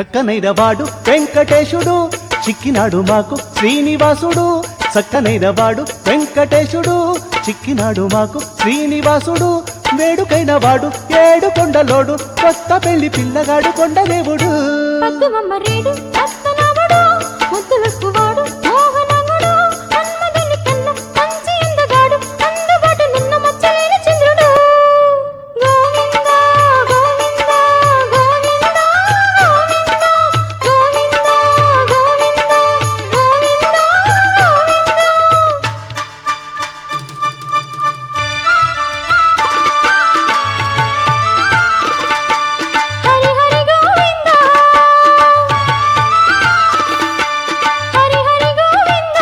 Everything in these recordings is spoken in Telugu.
చక్కనైన వాడు వెంకటేశుడు చిక్కినాడు మాకు శ్రీనివాసుడు చక్కనైన వాడు వెంకటేశుడు చిక్కినాడు మాకు శ్రీనివాసుడు వేడుకైన వాడు ఏడు కొండలోడు కొత్త పెళ్లి పిల్లగాడు కొండదేవుడు పద్దుమమ్మ రేడు రత్ననాభుడు ముద్దులకు వాడు మోహనంగుడు మన్మధుని కన్న మంచి అందగాడు అందుబాటు నిన్న మచ్చలేని చంద్రుడు గోవింద గోవింద గోవింద గోవింద గోవింద గోవింద హరి హరి గోవింద హరి హరి గోవింద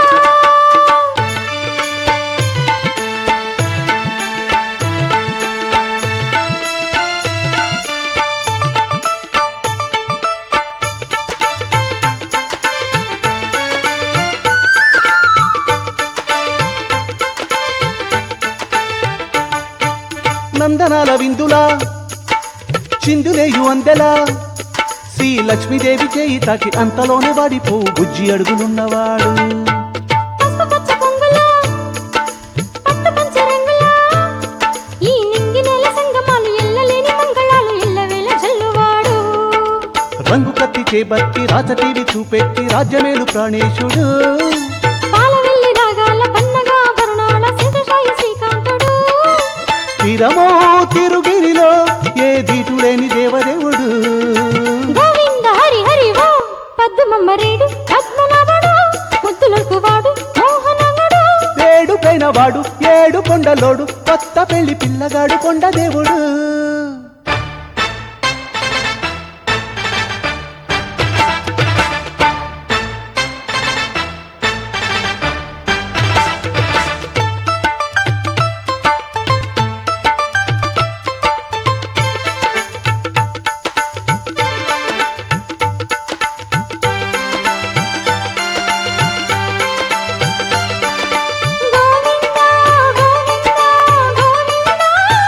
నందనాల విందులా చిందులేయు అందెలా శ్రీ లక్ష్మీదేవి చేయి తాకి అంతలోనే వాడిపో బుజ్జి అడుగులున్నవాడు పసుపు పచ్చ పొంగులా పట్టు పంచ రంగులా ఈ నింగి నేల సంగమాలు ఎల్లలేని మంగళాలు ఎల్లవేళ జల్లువాడు రంగు కత్తి చేపట్టి రాజటీవి చూపెట్టి రాజ్యమేలు ప్రాణేశుడు పాల వెళ్ళి రాగాల పన్నగా వరుణాల శేషశాయి శ్రీకాంతుడు తిరమో తిరుగిరిలో ఏ దీటు లేని దేవదేవుడు గోవింద హరి హరి ఓ పద్దుమమ్మ రేడు పద్మనాభుడు ముద్దులకు వాడు మోహనముడు వేడుకైన వాడు ఏడు కొండలోడు కొత్త పెళ్లి పిల్లగాడు కొండదేవుడు గోవింద గోవింద గోవింద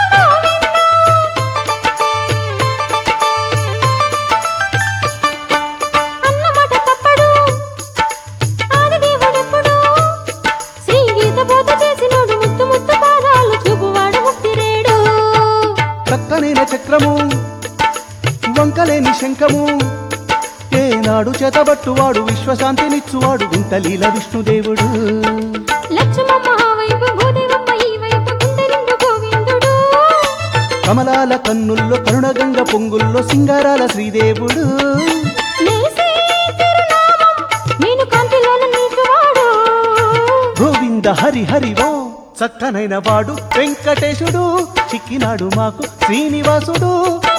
అన్నమాట తప్పడు ఆదిదేవుడెప్పుడు శ్రీ గీత బోధ చేసినోడు ముత్తు ముత్తు పాదాలు చూపువాడు ముక్తిరేడు చక్కనైన చక్రము వంకలేని శంఖము ఏనాడు చేతబట్టువాడు విశ్వశాంతినిచ్చువాడు వింతలీల విష్ణుదేవుడు లక్ష్మమ్మ ఆ వైపు భూదేవమ్మ ఈ వైపు గుండె నిండు గోవిందుడు కమలాల కన్నుల్లో కరుణగంగ పొంగుల్లో సింగారాల శ్రీదేవుడు నేసే తిరునామం నేను కాంతిలోన నిలిచువాడు గోవింద హరి హరి ఓ చక్కనైన వాడు వెంకటేశుడు చిక్కినాడు మాకు శ్రీనివాసుడు